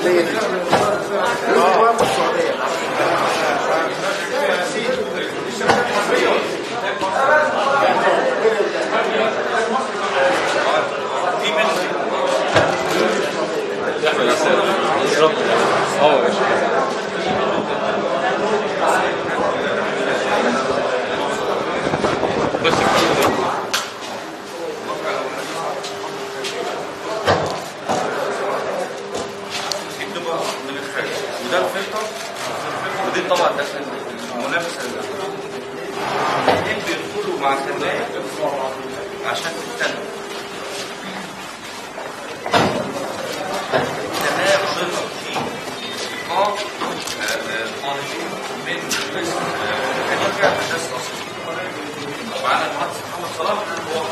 ليه دي؟ اه السعوديه اه يا باشا بس دي بتبقى من الخارج وده الفلتر ودي طبعا ده المنافسه اللي الاثنين بيدخلوا مع الخلايا عشان تستنى تمام بيظهر في ايقاع طالبين من قسم ميكانيكا هندسه اصلا معانا المهندس محمد صلاح هو